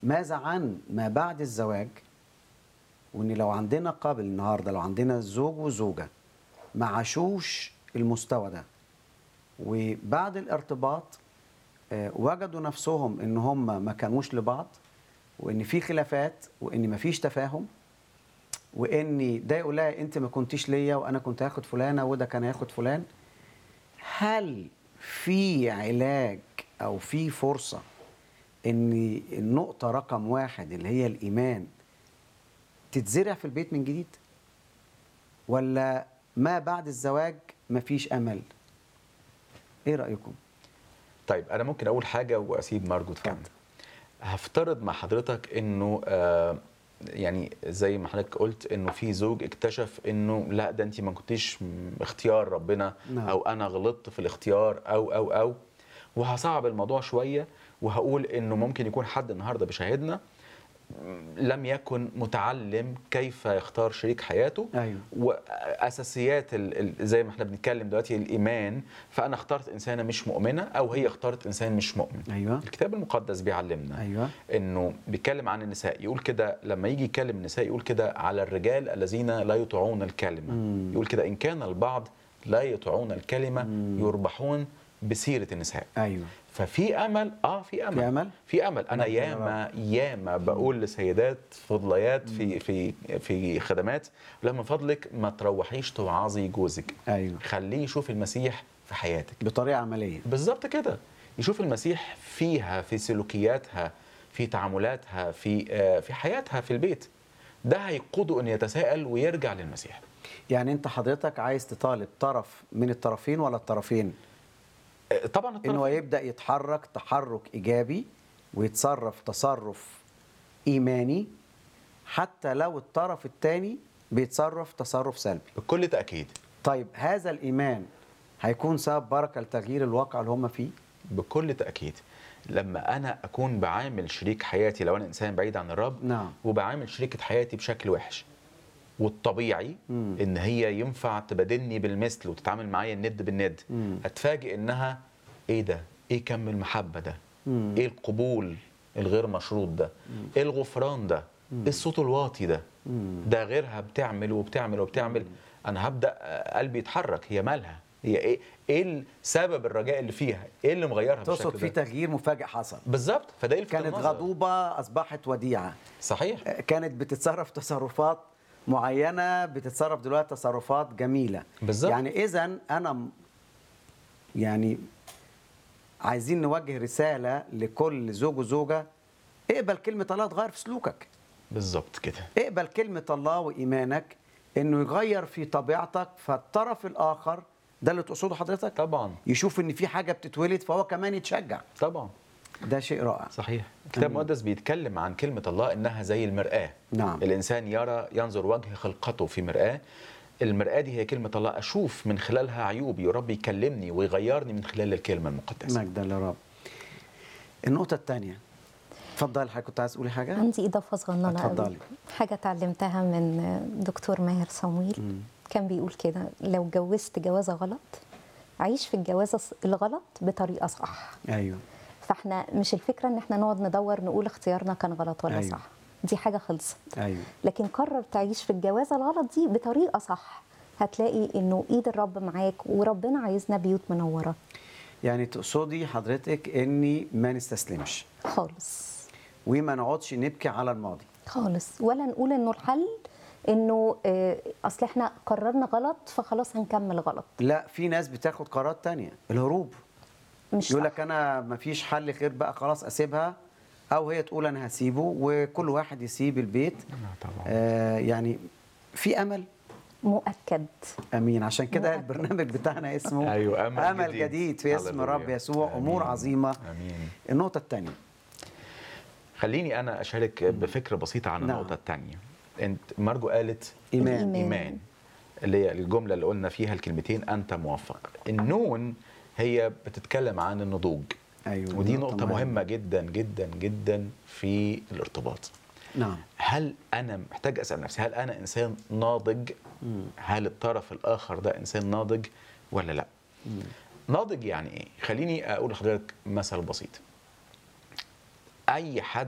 ماذا عن ما بعد الزواج وان لو عندنا قابل النهارده لو عندنا زوج وزوجه ما عاشوش المستوى ده وبعد الارتباط آه، وجدوا نفسهم ان هم ما كانوش لبعض وان في خلافات وان ما فيش تفاهم وان ده يقول لها انت ما كنتيش ليا وانا كنت هاخد فلانه وده كان هياخد فلان هل في علاج او في فرصه ان النقطه رقم واحد اللي هي الايمان تتزرع في البيت من جديد ولا ما بعد الزواج مفيش امل ايه رايكم طيب انا ممكن اقول حاجه واسيب مارجو تكمل اتفضل. هفترض مع حضرتك انه آه يعني زي ما حضرتك قلت انه في زوج اكتشف انه لا ده انت ما كنتيش م- اختيار ربنا نعم. او انا غلطت في الاختيار او او او وهصعب الموضوع شويه وهقول انه ممكن يكون حد النهارده بيشاهدنا لم يكن متعلم كيف يختار شريك حياته ايوه واساسيات ال- ال- زي ما احنا بنتكلم دلوقتي الايمان فانا اخترت انسانه مش مؤمنه او هي اختارت انسان مش مؤمن ايوه الكتاب المقدس بيعلمنا ايوه انه بيتكلم عن النساء يقول كده لما يجي يتكلم النساء يقول كده على الرجال الذين لا يطيعون الكلمه مم. يقول كده ان كان البعض لا يطيعون الكلمه مم. يربحون بسيره النساء ايوه ففي امل اه في امل في امل في امل انا نعم، يا ياما ياما بقول لسيدات فضليات في في في خدمات لا من فضلك ما تروحيش توعظي جوزك ايوه خليه يشوف المسيح في حياتك بطريقه عمليه بالظبط كده يشوف المسيح فيها في سلوكياتها في تعاملاتها في آه، في حياتها في البيت ده هيقوده ان يتساءل ويرجع للمسيح يعني انت حضرتك عايز تطالب طرف من الطرفين ولا الطرفين آه، طبعا ان هو الطرف يبدا يتحرك تحرك ايجابي ويتصرف تصرف ايماني حتى لو الطرف الثاني بيتصرف تصرف سلبي بكل تاكيد طيب هذا الايمان هيكون سبب بركه لتغيير الواقع اللي هم فيه بكل تاكيد لما انا اكون بعامل شريك حياتي لو انا انسان بعيد عن الرب نعم وبعامل شريكة حياتي بشكل وحش والطبيعي مم. ان هي ينفع تبادلني بالمثل وتتعامل معايا الند بالند مم. هتفاجئ انها ايه ده ايه كم المحبه ده مم. ايه القبول الغير مشروط ده ايه الغفران ده ايه الصوت الواطي ده مم. ده غيرها بتعمل وبتعمل وبتعمل انا هبدا آه، قلبي يتحرك هي مالها هي ايه ايه سبب الرجاء اللي فيها ايه اللي مغيرها تقصد بالشكل في ده تغيير مفاجئ حصل بالظبط فده يلفت كانت النظر. غضوبه اصبحت وديعه صحيح كانت بتتصرف تصرفات معينه بتتصرف دلوقتي تصرفات جميله بالظبط. يعني اذا انا م- يعني عايزين نوجه رساله لكل زوج وزوجه اقبل كلمه الله تغير في سلوكك بالظبط كده اقبل كلمه الله وايمانك انه يغير في طبيعتك فالطرف الاخر ده اللي تقصده حضرتك طبعا يشوف ان في حاجه بتتولد فهو كمان يتشجع طبعا ده شيء رائع صحيح الكتاب أمين. المقدس بيتكلم عن كلمة الله إنها زي المرآة نعم الإنسان يرى ينظر وجه خلقته في مرآة المرآة دي هي كلمة الله أشوف من خلالها عيوبي ورب يكلمني ويغيرني من خلال الكلمة المقدسة مجدا للرب النقطه الثانيه اتفضل حضرتك كنت عايز تقولي حاجه عندي إضافة صغننة اتفضلي. قوي حاجة اتعلمتها من دكتور ماهر صمويل مم. كان بيقول كده لو جوزت جوازة غلط عيش في الجوازة الغلط بطريقة صح ايوه فاحنا مش الفكرة ان احنا نقعد ندور نقول اختيارنا كان غلط ولا أيوة. صح دي حاجة خلصت ايوه لكن قرر تعيش في الجوازة الغلط دي بطريقة صح هتلاقي انه ايد الرب معاك وربنا عايزنا بيوت منورة يعني تقصدي حضرتك اني ما نستسلمش خالص وما نقعدش نبكي على الماضي خالص ولا نقول انه الحل انه آه، اصل احنا قررنا غلط فخلاص هنكمل غلط لا في ناس بتاخد قرارات تانية الهروب مش يقول صح. لك انا ما فيش حل خير بقى خلاص اسيبها او هي تقول انا هسيبه وكل واحد يسيب البيت طبعا آه يعني في امل مؤكد امين عشان كده مؤكد. البرنامج بتاعنا اسمه أيوة، أمل امل جديد. جديد في اسم هللويا. رب يسوع امور آمين. عظيمه آمين النقطه الثانيه خليني أنا أشارك بفكرة بسيطة عن نعم. النقطة الثانية أنت مارجو قالت ايمان الإيمان. إيمان اللي هي الجملة اللي قلنا فيها الكلمتين أنت موفق النون هي بتتكلم عن النضوج ايوه ودي نقطة مهمة جدا جدا جدا في الارتباط نعم هل انا محتاج اسال نفسي هل انا انسان ناضج مم. هل الطرف الاخر ده انسان ناضج ولا لا مم. ناضج يعني ايه خليني اقول لحضرتك مثل بسيط اي حد